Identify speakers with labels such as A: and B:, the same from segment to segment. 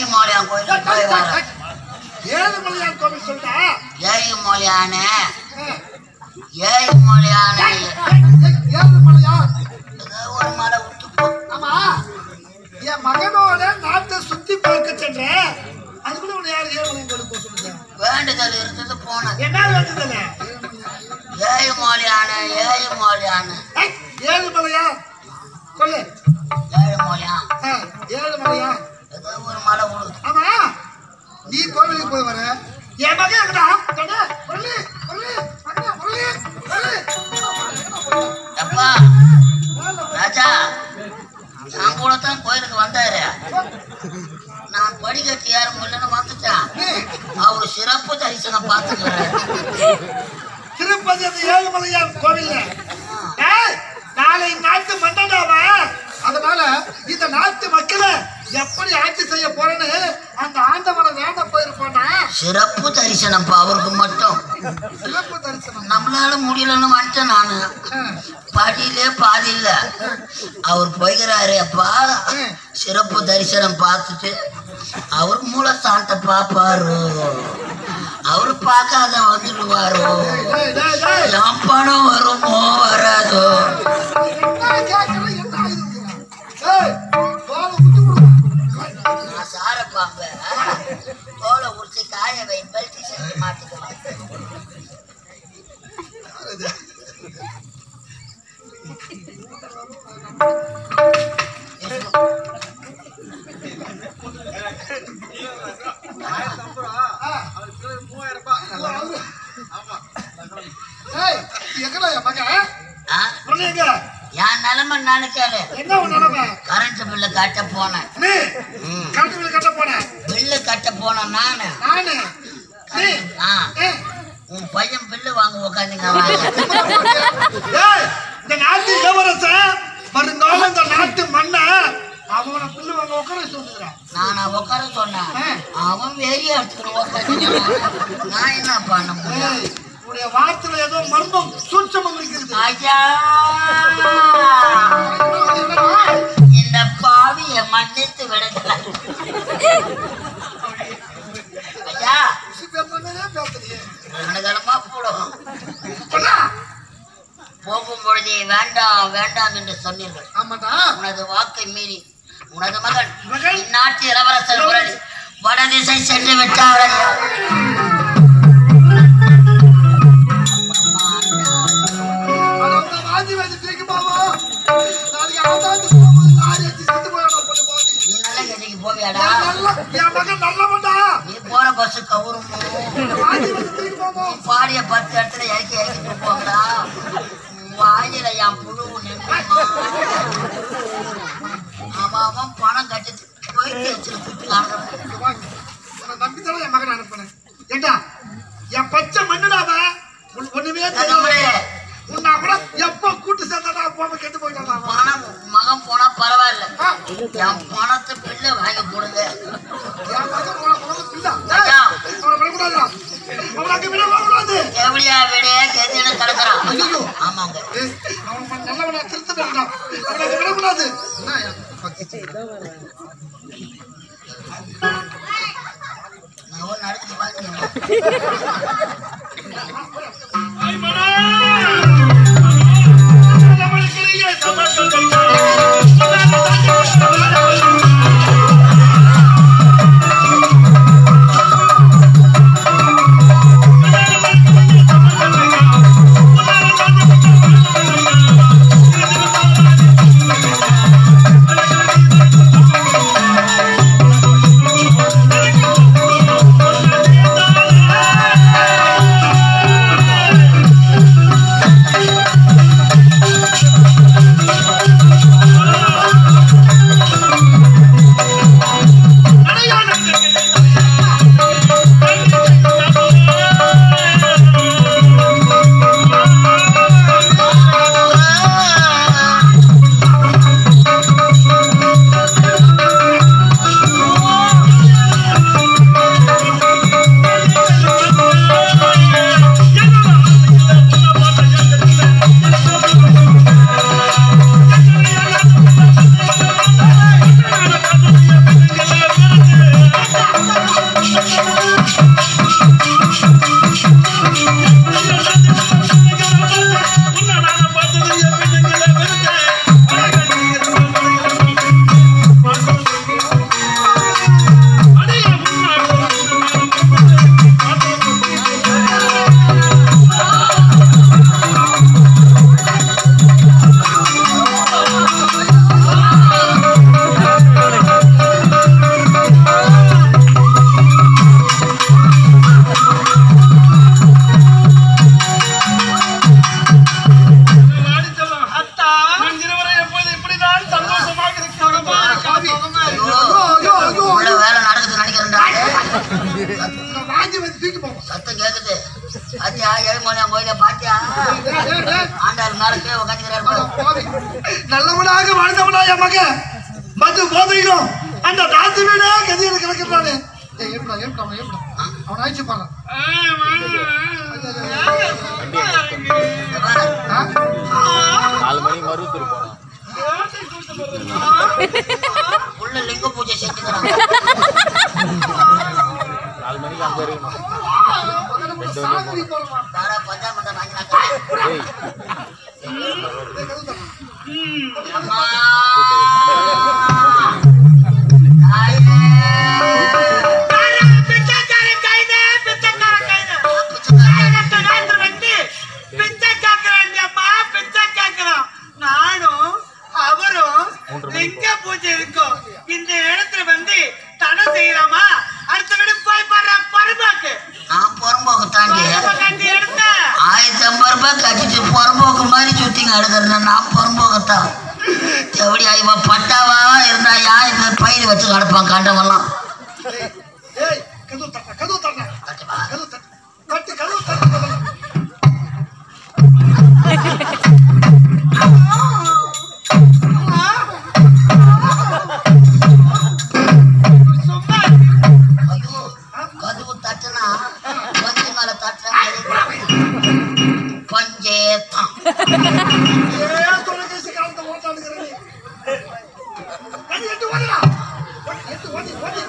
A: ஏழுமலையான் கோயிலுக்கு போய் வரேன்
B: ஏழுமலையான் கோவில் சொல்லிட்டா
A: ஏழுமலையான ஏழுமலையான
B: ஏழுமலையான்
A: ஏதோ ஒரு மலை விட்டு போ
B: ஆமா என் மகனோட நாட்டை சுத்தி பார்க்க சென்றேன் அதுக்குள்ள உன்னை யார் ஏழுமலையான் கோவில் போக சொல்லுங்க
A: வேண்டுதல் இருந்தது போனது
B: என்ன வேண்டுதல
A: ஏழுமலையான ஏழுமலையான
B: ஏய், ஏழுமலையான் சொல்லு
A: ஏழுமலையான்
B: ஆ, ஏழுமலையான்
A: ஏதோ ஒரு மலை விடுது
B: ஆமா நீ கோவிலுக்கு போய் வர என் மகன் எங்கடா கண்ணு முரளி முரளி மகனே முரளி முரளி
A: எப்பா ராஜா நான் கூட தான் கோயிலுக்கு வந்தாரு நான் படிக்கட்டு ஏற முடியலன்னு வந்துட்டேன் அவரு சிறப்பு தரிசனம் பார்த்துக்கிறேன்
B: திருப்பதி அந்த ஏழுமலையான் கோவில்ல ஏய், நாளை நாட்டு மன்னனாவா அதனால இந்த நாட்டு மக்களை எப்படி ஆட்சி செய்ய போறேன்னு அந்த ஆண்டவனை வேண்ட போயிருப்போனா
A: சிறப்பு தரிசனம்ப்பா அவருக்கு மட்டும்
B: சிறப்பு தரிசனம்
A: நம்மளால முடியலன்னு வந்துட்டேன் நானு
B: ஆ,
A: படியிலே பாதி இல்ல அவர் போய்கிறாரு அப்பா சிறப்பு தரிசனம் பார்த்துட்டு அவர் மூலஸ்தானத்தை பார்ப்பாரு அவரு பார்க்காத வந்துடுவாரோ
B: டேய், டேய், டேய்.
A: என் பணம் வருமோ வராதோ
B: என்ன கேட்கல, என்ன ஆயுதம்? ஏய், தோலை விட்டு விடு.
A: நான் சார பாம்பேன் தோலை உரிச்சு காய வை பெல்ட் செஞ்சு மாட்டிக்கலாம்
B: ஏய், எங்கடா என் மகன்?
A: ஆ?
B: பொண்ணு எங்க?
A: என் நிலைமை நினைக்காரு
B: என்ன உன் நிலைமை?
A: கரண்ட் பில்லு கட்ட போனேன்
B: நீ
A: ம்.
B: கரண்ட் பில் கட்ட போன.
A: பில்லு கட்ட போனேன் நானு
B: நானு. நீ.
A: ஆ
B: ஏய்,
A: உன் பையன் பில்லு வாங்க உக்காந்தீங்க
B: ஏய், இந்த நாட்டு இளவரசன் வருங்காலம் இந்த நாட்டு மன்னன் அவனை புல்லு வாங்க உட்கார சொல்லுகிறான்
A: நான் உட்கார சொன்னேன் அவன் வெறிய எடுத்துக்கணும் உட்காந்து நான் என்ன பண்ண முடியும்
B: ஏய், உன்னுடைய வார்த்தையில ஏதோ மர்மம் சூட்சமம் இருக்கிறது
A: ஐயா இந்த பாவிய மன்னித்து விடுதலை ஐயா
B: பேசுறதே பேசுறியே.
A: கனகனமா போடும்
B: பொண்ணா?
A: போகும் பொழுதே வேண்டாம் வேண்டாம் என்று சொன்னீர்கள்
B: ஆமாடா
A: உனது வாக்கை மீறி உனது மகன்
B: மகன்?
A: இந்நாட்டு இளவரசர் முரளி வடதிசை சென்று விட்டார் ஐயா.
B: அது வந்து வாந்தி வந்து தூக்கி போவோம். நாளைக்கு ஆண்டாண்டு போகும்போது நாய் அடிச்சு செத்து போயிடும் பொண்ணு பாவி.
A: நீ நல்ல கதிக்கு போவியாடா
B: என் நல்ல- என் மகன் நல்லவன்டா.
A: நீ போற பஸ் கவுருமோ
B: வாந்தி வந்து தூக்கி போவோம்.
A: பாடிய பத்து இடத்துல இறக்கி இறக்கி போங்கடா வாயில என் புழு நின்றுமா அவன் அவன் பணம் கட்டி போயிட்டு வச்சிருக்கு
B: இங்க வாங்க. உன்னை நம்பித்தானே என் மகனை அனுப்புனேன். ஏண்டா, என் பச்சை மண்ணுடா அவன். உனக்கு ஒண்ணுமே தெரியாது. உன்னை கூட எப்போ கூட்டு சேர்ந்தாடா போக கெட்டு போயிட்டாடா அவன்.
A: பணம் மகன் போனா பரவாயில்ல
B: ஆ,
A: என் பணத்தை பிள்ளை வாங்கி கொடுங்க
B: என் மகன் உன- உனக்கு பிள்ளை.
A: ஐயா.
B: ஏய், அவனை விடக்கூடாதுடா. அவனை அங்க விடக்கூடாது.
A: எவ்வளியா விடைய கெதின்னு கிடக்குறான்
B: ஐயையோ.
A: ஆமாங்க
B: ஏய், அவன் ம- நல்லவனா திருத்த வேண்டாம். அவனை அங்க விடக்கூடாது. என்ன, என் பச்சை.
A: நான் ஒரு நடத்தி பார்க்கணும்
B: ஏய் நான் வாங்கி வந்து தூக்கி போவோம்
A: சத்தம் கேக்குது பாத்தியா ஏழு மணி கோயில பாத்தியா ஆண்டாள் மேல போய் உட்காந்துக்கிறாரு
B: நல்லவனாக வாழ்ந்தவனா என் மகன் மது போதையிலும் அந்த நாத்து வீடே கதியில கிடக்கிறானே ஏய், ஏப்படா, ஏப்படா, அவன் ஏப்படா. அவன் ஆயிடுச்சு பாரு. ஆ?
C: நாலு மணிக்கு மருவத்தூர் போனோம்
A: உள்ள லிங்க பூஜை செஞ்சுக்கிறான்
C: நாலு மணிக்கு அங்கே இருக்கணும்
B: முதல்ல ஒரு சாகுடி போடுமா.
A: தாரா பஞ்சாமட்டம் வாங்கினாக்கா
C: ஏய்
B: ஏய், கதவு தர.
A: அம்மா தாயே.
D: நானும் அவரும் லிங்க பூஜை இருக்கும் இந்த இடத்துல வந்து தடை செய்யலாமா அடுத்த வீடு போய் பாடுற பரமாக்கு
A: நான் புறம்போக்கு தாண்டி
D: கட்டி எடுத்த
A: ஆயிரத்தி ஐம்பது ரூபாய் கட்டிட்டு புறம்போக்கு மாதிரி சுத்திங்க எடுக்கிறேன் நான் புறம்போக்குத்தான் எப்படி இவன் பட்டாவா இருந்தா யார் இந்த பயிர் வச்சு கிடப்பான் கண்டவெல்லாம்
B: ஏய், ஏய், கதவு தர, கதவு தர.
A: கட்டுப்பா.
B: கதவு தர. தட்டு, கதவு தர, முதல்ல.
D: சும்மா
A: ஐயோ கதவு தட்டுனா பஞ்சு மேல தட்டுற பஞ்சேத்தான்
B: ஏன் தொலைபேசி காலத்தை ஓட்டாடுகிற நீ? கதவு எட்டு ஓடுடா. ஓடி, எட்டு ஓடி, ஓடி.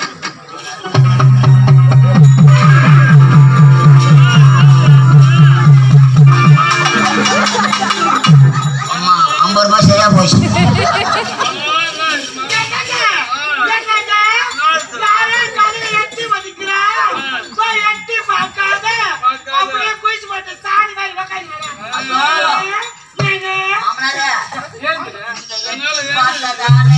A: அம்மா ஐம்பது ரூபாய் சரியா போச்சு மாமனாரே நீங்க எட்டி பார்த்ததானே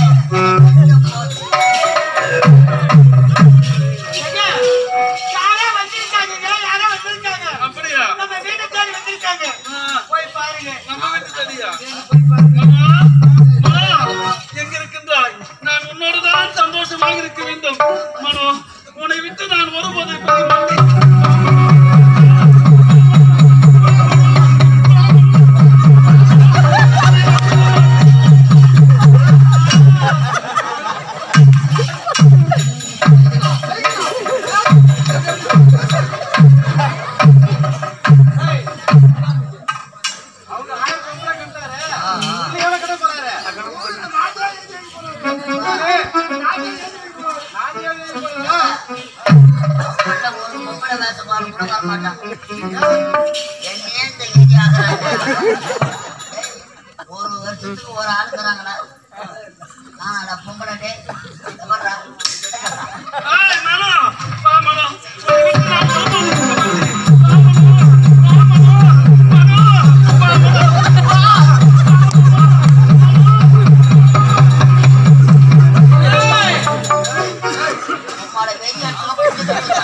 D: அப்படியா நம்ம வீட்டை தேடி வந்திருக்காங்க போய் பாருங்க
E: நம்ம வீட்டு தெரியா
D: போய் பாருங்க
E: எங்க இருக்கின்றாய் நான் உன்னோடு தான் சந்தோஷமாக இருக்க வேண்டும் மனோ உன்னை விட்டு நான் ஒருபோது போக மாட்டேன்
A: நல்ல ஒரு பொம்பளை வேஷக்காரன் கூட வர மாட்டான் என்னையே இந்த இடி ஆகுறாங்க ஒரு வருஷத்துக்கு ஒரு ஆளுங்கிறாங்களா நான் பொம்பளை டே எவர்றா?
E: ஏய், மனோ வா மனோ உன்னை விட்டு நான் ஒருபோது போக மாட்டேன். வா, மனோ. வா, மனோ. வா, மனோ.
A: உம்மால வெயில் அடிச்சுனா புடிச்சுக்கிட்டு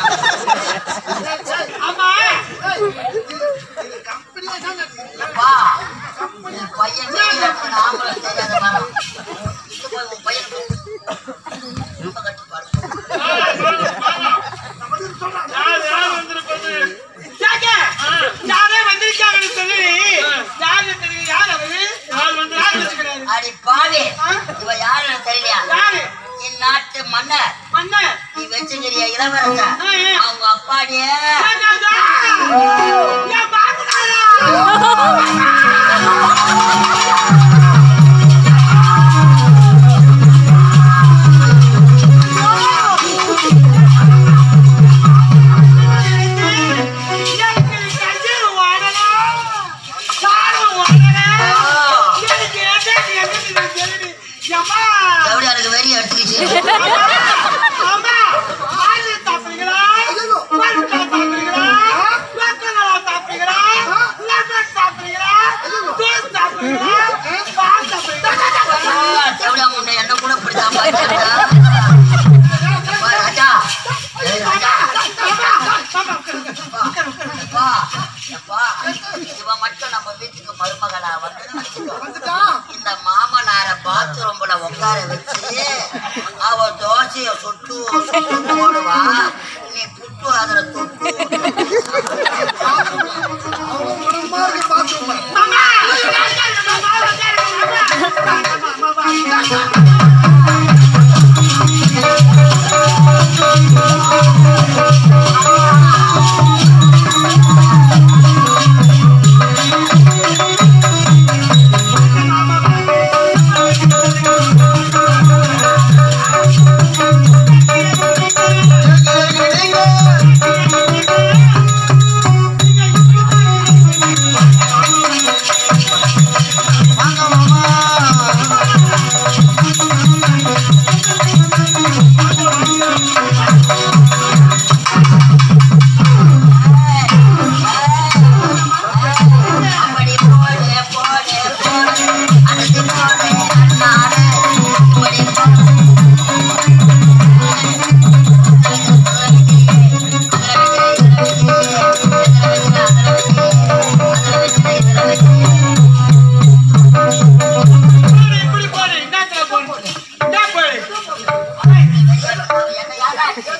D: ஆமா
B: இது கம்பெனியே தான் நடக்குது.
A: அப்பா, உன் பையன் வெயில் அடிச்சுனா ஆம்பளை தெரியாத மரம். இது போய் உன் பையனுக்கு ரொம்ப கட்டுப்பாடு.
E: ஏய், மனோ, மனோ.
B: நம்ம வந்து சொல்றான்.
E: யார் யார் வந்திருப்பது
D: கேக்க யாரே வந்திருக்காங்கன்னு சொல்லி யாரு தெரியும் யார் அவரு
E: யார் வந்து
D: யார் வச்சுக்கிறாரு
A: அடி பாவி, இவ யாருன்னு தெரியலையா?
D: யாரு
A: இந்நாட்டு மன்னர்
D: மன்னர்
A: நீ வச்சுக்கிறிய இளவரசர் அவங்க அப்பாடியே
D: என்னது? என் பாத்துக்காரா? எனக்கு கண்ணீர் ஓடணும். சாரம் ஓடணும். எனக்கு எது எதுன்னு தெரியுது. எம்மா,
A: எப்படி எனக்கு வெறி எடுத்துக்கிச்சு
D: அம்மா, ஆளு சாப்பிடுறீங்களா? பருப்பு சாப்பிடுறீங்களா? வெத்தலை சாப்பிடுறீங்களா? லெமன் சாப்பிடுறீங்களா? ஜூஸ் சாப்பிடுறீங்களா? பால் சாப்பிடுறீங்களா?
A: தேவடியா முண்டை என்ன கூட இப்படிதான் பாய்ச்சா ராஜா ஏய் ராஜா அப்பா, அப்பா, இவ மட்டும் நம்ம வீட்டுக்கு மருமகளா வந்து
B: வந்துட்டான்.
A: இந்த மாமனார பாத்ரூம்ல உட்கார வச்சு அவ தோசை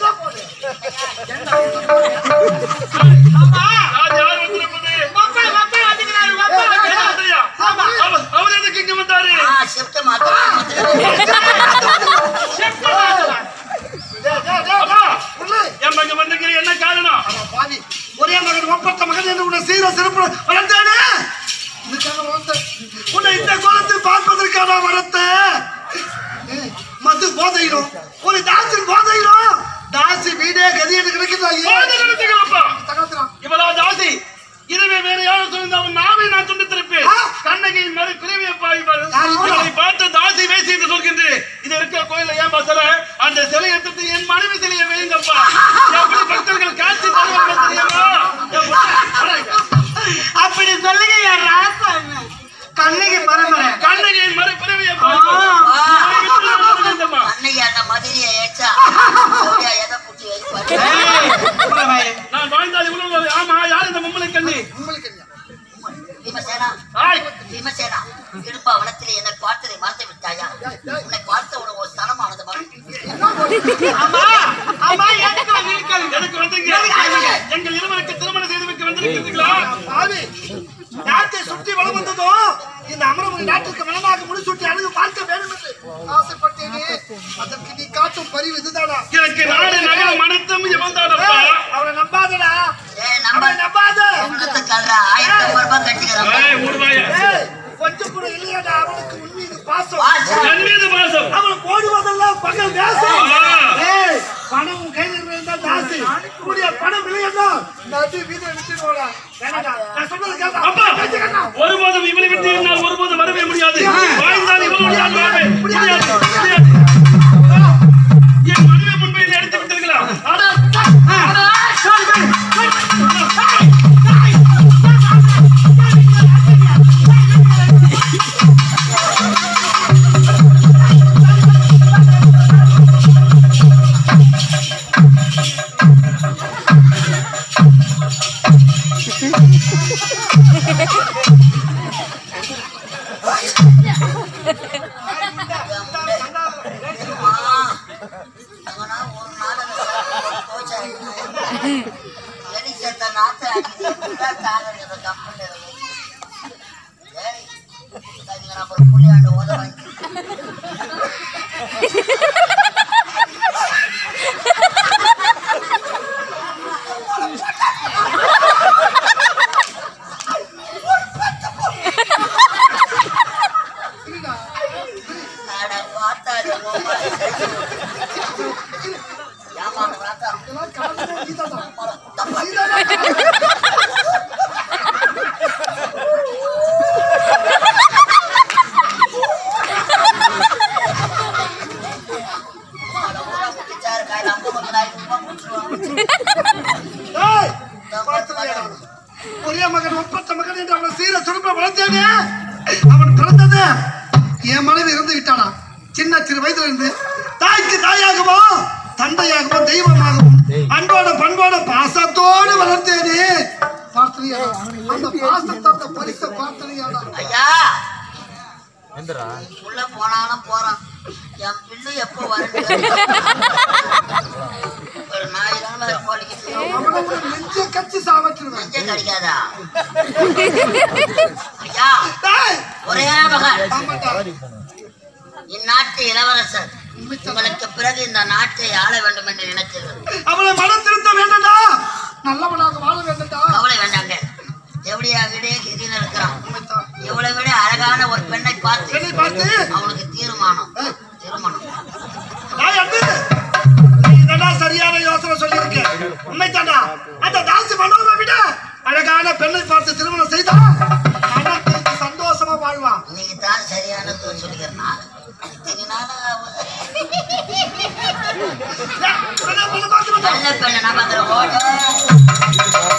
B: எதை போடு
D: ஆமா
E: ராஜ் யார் வந்திருப்பது?
D: மக்கள் மக்கள் வந்துக்கிறாரு மக்கள்
E: என்ன
D: வந்துக்கிறாரு.
E: வந்தியா? அவர் அவர் எதுக்கு இங்க வந்தாரு
A: ஆ ஷிஃப்ட் மாத்தலாம்
D: ஷிஃப்ட் மாத்தலாம்.
B: டேய், டேய், டேய்,
E: அப்பா
B: புள்ளை.
E: என் பங்க வந்திருக்கிற என்ன காரணம்
B: அட பாவி, ஒரே மகன் ஒப்பற்ற மகன் என்று உன்னை சீர சிறப்பு வளர்த்தானே இதுக்காக வளர்த்தேன். உன்னை இந்த கோலத்தில் பார்ப்பதற்கான வரத்தேன் மது போதையிலும் ஒரு தாசின் போதையிலும் தாசி வீடே கதி என்று கிடைக்கிறாங்க
E: போதை நிறுத்துங்களப்பா.
B: தகவல்
E: இவளா தாசி இதுவே வேற யாரும் சொல்லிருந்தா அவன் நாவை நான் துண்டு திருப்பேன்
B: ஆ.
E: கண்ணகியின் மேல பிறவியப்பா இவள்
B: யார் இவளா?
E: இவளை பார்த்து தாசி வேசி என்று சொல்கின்றேன் இது இருக்கிற கோயில ஏன் பசல அந்த சிலை எடுத்து என் மனைவி சிலையை வைங்கப்பா எப்படி பக்தர்கள் காட்சி தருவாங்க தெரியுமா என் பொண்ணு,
D: அப்படி சொல்லுங்க என் ராசா கண்ணகி பரம்பரை
E: கண்ணகியின் மறு பிறவியப்பா
A: அன்னைக்கு அந்த மதுரையை ஏச்சா சூர்யா எதை புடிச்சு வைப்பாரு
E: நான் வாழ்ந்தால் இவ்வளவு ஆமா யார் இந்த மும்மலை கண்ணி
B: உங்களுக்கு என்ன?
A: பீமசேனா
E: ஆய்
A: பீமசேனா இடுப்பா வனத்திலே என்னை பார்த்ததை மறந்து விட்டாயா உன்னை பார்த்த உனக்கு ஒரு ஸ்தலமானது மறந்து
D: ஆமா ஆமா எதுக்கு வந்திருக்கீங்க
E: எனக்கு வந்தீங்க எங்கள் இருவருக்கு திருமணம் செய்து வைக்க வந்திருக்கிறீர்களா
B: பாவி, நாட்டை சுற்றி வளம் வந்ததோ இந்த அமரமுறை நாட்டிற்கு வளமாக முடிசூட்டி அழகு பார்க்க வேண்டும் என்று ஆசைப்பட்டேனே அதற்கு நீ காட்டும் பரிவு இதுதானா
E: எனக்கு நாடு நகரம் அனைத்தும் இவன்தானப்பா
B: ஏய், அவனை நம்பாதடா
A: ஏய் நம்ம
B: அவனை நம்பாத
A: உங்களுக்கு கல்றா ஆயிரத்தி ஐம்பது ரூபாய் கட்டிக்கிறேன்
E: ஏய், ஊர்வாயே.
B: ஏய், கொஞ்சம் கூட இல்லையாடா அவனுக்கு உன் மீது பாசம்
A: வாசா.
E: என் மீது பாசம்
B: அவன் போடுவதெல்லாம் பகல் வேசம்
E: ஆ.
B: ஏய், பணம் உன் கையில் இருந்தா ஜாஸ்தி உன்னுடைய பணம் இல்லையா நடு வீடு எடுத்துக்கோடா வேணாடா நான் சொன்னது கேட்டா
E: அப்பா ஒருபோதும் இவளை விட்டு என்னால் ஒருபோதும் வரவே முடியாது வாழ்ந்தால் இவளுடைய வாழ்வே முடியாது முடியாது என் மனைவி முன்பை எடுத்து விட்டீர்களா அட, அட,
A: அவனா ஒரு நாள் அந்த சாப்பிட்டு கோச்சா இருந்தான். எலி செத்த நாத்து அடிக்குது. எப்படிதான் தாங்குறது இந்த கம்பெனில இருந்து? ஏய், அதுக்கு நான் ஒரு புள்ளியாண்டு உத வாங்கி அட பார்த்தாரு உம்மால சரி. ஏமாந்த ராத்தா.
B: இதெல்லாம் காரணமே நீதானா?
A: உம்மால குத்தப்பா. அட ஊரா குட்டிச்சாரு காயில அம்மா கொஞ்சம் நாளைக்கு சும்மா குடிச்சிருவாங்க.
B: ஏய், பார்த்துலையா? ஒரே மகன் ஒப்பற்ற மகன் என்று அவனை சீர சுருப்ப வளர்த்தேனே அவன் பிறந்தது என் மனைவி இறந்து விட்டானா சின்ன சிறு வயதுல இருந்து தாய்க்கு தாயாகவோ தந்தையாகவோ தெய்வமாகவும் அன்போட பண்போட பாசத்தோடு வளர்த்தேனே பார்த்தனையா அந்த பாசத்தை அந்த பரிசை பார்த்தனையாடா
A: ஐயா
C: எந்திரா
A: உள்ள போனாலும் போறான் என் பிள்ளை எப்போ வரணும் ஒரு நாயிரம் வேற கோழிக்கு
B: அவனை கூட நெஞ்ச கச்சி சாவச்சிருவேன்
A: நெஞ்ச கடிக்காதா ஐயா
B: டேய்,
A: ஒரே மகன்
B: ஆமாண்டா.
A: இந்நாட்டு இளவரசர் உங்களுக்கு பிறகு இந்த நாட்டை ஆள வேண்டும் என்று நினைத்தது
B: அவளை மனம் திருத்த வேண்டடா நல்லவனாக வாழ வேண்டடா
A: கவலை வேண்டாங்க எப்படியா விடே கிரியில் இருக்கிறான் இவளை விட அழகான ஒரு பெண்ணை பார்த்து
B: பெண்ணை பார்த்து
A: அவனுக்கு தீர்மானம் திருமணம்
B: டேய் அண்ணு, நீ இதெல்லாம் சரியான யோசனை சொல்லியிருக்க உண்மைதாண்டா அந்த தாசி மனோவை விட அழகான பெண்ணை பார்த்து திருமணம் செய்தா மனத்தை சந்தோஷமா வாழ்வான்
A: இன்னைக்கு தான் சரியான சொல்லிக்கிறேன் நான் இத்தனை நாளா
B: ஏய், பெண்ணை பெண்ணை பார்த்து வந்தா.
A: நல்ல பெண்ணை நான் பார்க்குறேன் ஓட